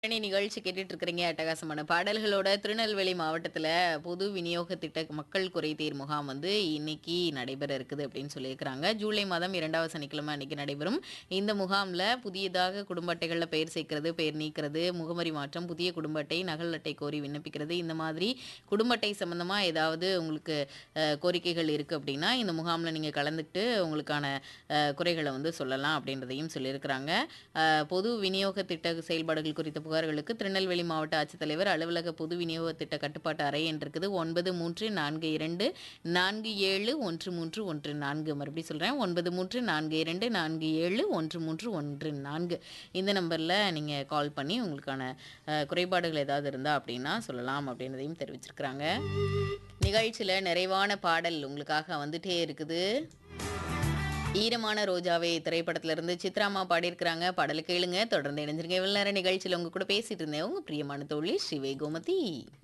பழனி நிகழ்ச்சி கேட்டுட்டு இருக்கிறீங்க அட்டகாசமான பாடல்களோட திருநெல்வேலி மாவட்டத்துல பொது விநியோக திட்ட மக்கள் குறைதீர் முகாம் வந்து இன்னைக்கு நடைபெற இருக்குது அப்படின்னு சொல்லியிருக்கிறாங்க ஜூலை மாதம் இரண்டாவது சனிக்கிழமை அன்னைக்கு நடைபெறும் இந்த முகாம்ல புதியதாக குடும்ப அட்டைகள்ல பெயர் சேர்க்கிறது பெயர் நீக்கிறது முகவரி மாற்றம் புதிய குடும்ப அட்டை நகல் அட்டை கோரி விண்ணப்பிக்கிறது இந்த மாதிரி குடும்ப அட்டை சம்பந்தமா ஏதாவது உங்களுக்கு அஹ், கோரிக்கைகள் இருக்கு அப்படின்னா இந்த முகாம்ல நீங்க கலந்துக்கிட்டு உங்களுக்கான அஹ், குறைகளை வந்து சொல்லலாம் அப்படின்றதையும் சொல்லியிருக்கிறாங்க அஹ், பொது விநியோக திட்ட செயல்பாடுகள் குறித்த புகார்களுக்கு திருநெல்வேலி மாவட்ட ஆட்சித்தலைவர் அலுவலக பொது விநியோக திட்ட கட்டுப்பாட்டு அறை என்று இருக்குது ஒன்பது மூன்று நான்கு இரண்டு நான்கு ஏழு ஒன்று மூன்று ஒன்று நான்கு மறுபடியும் சொல்கிறேன் ஒன்பது மூன்று நான்கு இரண்டு நான்கு ஏழு ஒன்று மூன்று ஒன்று நான்கு இந்த நம்பரில் நீங்கள் கால் பண்ணி உங்களுக்கான அஹ், குறைபாடுகள் ஏதாவது இருந்தால் அப்படின்னா சொல்லலாம் அப்படின்றதையும் தெரிவிச்சிருக்கிறாங்க நிகழ்ச்சியில் நிறைவான பாடல் உங்களுக்காக வந்துட்டே இருக்குது ஈரமான ரோஜாவே திரைப்படத்துல இருந்து சித்ராமா பாடியிருக்கிறாங்க பாடலை கேளுங்க தொடர்ந்து இணைஞ்சிருங்க இவ்வளவு நேரம் நிகழ்ச்சியில் உங்க கூட பேசிட்டு இருந்தேன் உங்க பிரியமான தோழி ஸ்ரீவே கோமதி